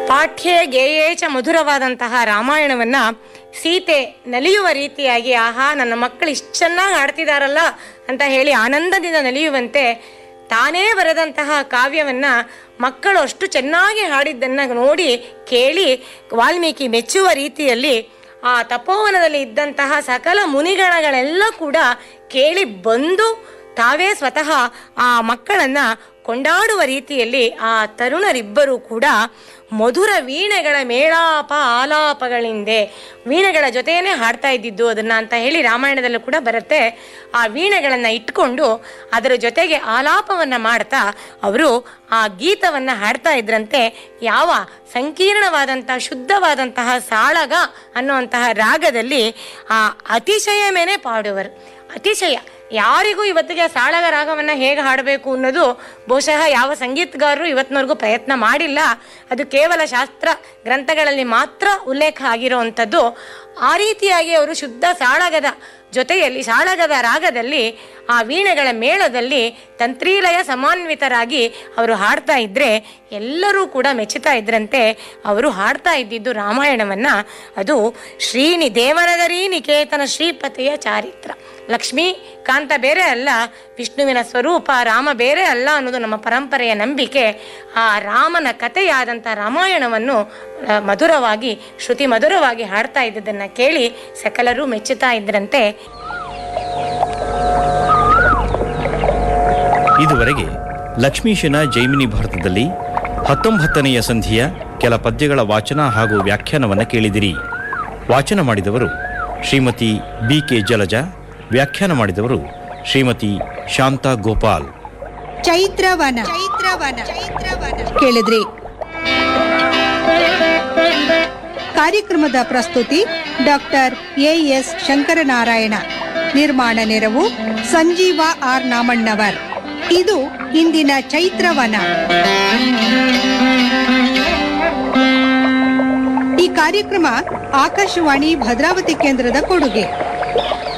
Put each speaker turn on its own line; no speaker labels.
ಪಾಠ್ಯೇ ಗೇಯೇ ಚ ಮಧುರವಾದಂತಹ ರಾಮಾಯಣವನ್ನ ಸೀತೆ ನಲಿಯುವ ರೀತಿಯಾಗಿ ಆಹಾ ನನ್ನ ಮಕ್ಕಳು ಇಷ್ಟು ಚೆನ್ನಾಗಿ ಹಾಡ್ತಿದಾರಲ್ಲ ಅಂತ ಹೇಳಿ ಆನಂದದಿಂದ ನಲಿಯುವಂತೆ ತಾನೇ ಬರೆದಂತಹ ಕಾವ್ಯವನ್ನ ಮಕ್ಕಳು ಅಷ್ಟು ಚೆನ್ನಾಗಿ ಹಾಡಿದ್ದನ್ನ ನೋಡಿ ಕೇಳಿ ವಾಲ್ಮೀಕಿ ಮೆಚ್ಚುವ ರೀತಿಯಲ್ಲಿ ಆ ತಪೋವನದಲ್ಲಿ ಇದ್ದಂತಹ ಸಕಲ ಮುನಿಗಣಗಳೆಲ್ಲ ಕೂಡ ಕೇಳಿ ಬಂದು ತಾವೇ ಸ್ವತಃ ಆ ಮಕ್ಕಳನ್ನ ಕೊಂಡಾಡುವ ರೀತಿಯಲ್ಲಿ ಆ ತರುಣರಿಬ್ಬರೂ ಕೂಡ ಮಧುರ ವೀಣೆಗಳ ಮೇಳಾಪ ಆಲಾಪಗಳಿಂದೆ ವೀಣೆಗಳ ಜೊತೆಯೇ ಹಾಡ್ತಾ ಇದ್ದಿದ್ದು ಅದನ್ನ ಅಂತ ಹೇಳಿ ರಾಮಾಯಣದಲ್ಲೂ ಕೂಡ ಬರುತ್ತೆ ಆ ವೀಣೆಗಳನ್ನು ಇಟ್ಕೊಂಡು ಅದರ ಜೊತೆಗೆ ಆಲಾಪವನ್ನ ಮಾಡ್ತಾ ಅವರು ಆ ಗೀತವನ್ನ ಹಾಡ್ತಾ ಇದ್ರಂತೆ ಯಾವ ಸಂಕೀರ್ಣವಾದಂತಹ ಶುದ್ಧವಾದಂತಹ ಸಾಳಗ ಅನ್ನುವಂತಹ ರಾಗದಲ್ಲಿ ಆ ಅತಿಶಯ ಮೇಲೆ ಪಾಡುವರು ಅತಿಶಯ ಯಾರಿಗೂ ಇವತ್ತಿಗೆ ಸಾಳಗ ರಾಗವನ್ನ ಹೇಗೆ ಹಾಡಬೇಕು ಅನ್ನೋದು ಬಹುಶಃ ಯಾವ ಸಂಗೀತಗಾರರು ಇವತ್ತಿನವರೆಗೂ ಪ್ರಯತ್ನ ಮಾಡಿಲ್ಲ ಅದು ಕೇವಲ ಶಾಸ್ತ್ರ ಗ್ರಂಥಗಳಲ್ಲಿ ಮಾತ್ರ ಉಲ್ಲೇಖ ಆಗಿರುವಂಥದ್ದು ಆ ರೀತಿಯಾಗಿ ಅವರು ಶುದ್ಧ ಸಾಳಗದ ಜೊತೆಯಲ್ಲಿ ಸಾಳಗದ ರಾಗದಲ್ಲಿ ಆ ವೀಣೆಗಳ ಮೇಳದಲ್ಲಿ ತಂತ್ರೀಲಯ ಸಮಾನ್ವಿತರಾಗಿ ಅವರು ಹಾಡ್ತಾ ಇದ್ರೆ ಎಲ್ಲರೂ ಕೂಡ ಮೆಚ್ಚುತ್ತಾ ಇದ್ರಂತೆ ಅವರು ಹಾಡ್ತಾ ಇದ್ದಿದ್ದು ರಾಮಾಯಣವನ್ನ ಅದು ಶ್ರೀನಿ ದೇವನಗರಿ ನಿಕೇತನ ಶ್ರೀಪತಿಯ ಚಾರಿತ್ರ ಲಕ್ಷ್ಮೀ ಕಾಂತ ಬೇರೆ ಅಲ್ಲ ವಿಷ್ಣುವಿನ ಸ್ವರೂಪ ರಾಮ ಬೇರೆ ಅಲ್ಲ ಅನ್ನೋದು ನಮ್ಮ ಪರಂಪರೆಯ ನಂಬಿಕೆ ಆ ರಾಮನ ಕಥೆಯಾದಂಥ ರಾಮಾಯಣವನ್ನು ಆ, ಮಧುರವಾಗಿ ಶ್ರುತಿ ಮಧುರವಾಗಿ ಹಾಡ್ತಾ ಇದ್ದದನ್ನ ಕೇಳಿ ಸಕಲರು ಮೆಚ್ಚುತ್ತಾ ಇದ್ರಂತೆ
ಇದುವರೆಗೆ ಲಕ್ಷ್ಮೀಶನ ಜೈಮಿನಿ ಭಾರತದಲ್ಲಿ ಹತ್ತೊಂಬತ್ತನೆಯ ಸಂಧಿಯ ಕೆಲ ಪದ್ಯಗಳ ವಾಚನ ಹಾಗೂ ವ್ಯಾಖ್ಯಾನವನ್ನು ಕೇಳಿದಿರಿ ವಾಚನ ಮಾಡಿದವರು ಶ್ರೀಮತಿ ಬಿ ಕೆ ಜಲಜ ವ್ಯಾಖ್ಯಾನ ಮಾಡಿದವರು ಶ್ರೀಮತಿ ಶಾಂತಾ ಗೋಪಾಲ್
ಚೈತ್ರವನ ಚೈತ್ರವನ ಕೇಳಿದ್ರಿ ಕಾರ್ಯಕ್ರಮದ ಪ್ರಸ್ತುತಿ ಡಾಕ್ಟರ್ ಎ ಎಸ್ ಶಂಕರನಾರಾಯಣ ನಿರ್ಮಾಣ ನೆರವು ಸಂಜೀವ ಆರ್ ನಾಮಣ್ಣವರ್ ಇದು ಇಂದಿನ ಚೈತ್ರವನ ಈ ಕಾರ್ಯಕ್ರಮ ಆಕಾಶವಾಣಿ ಭದ್ರಾವತಿ ಕೇಂದ್ರದ ಕೊಡುಗೆ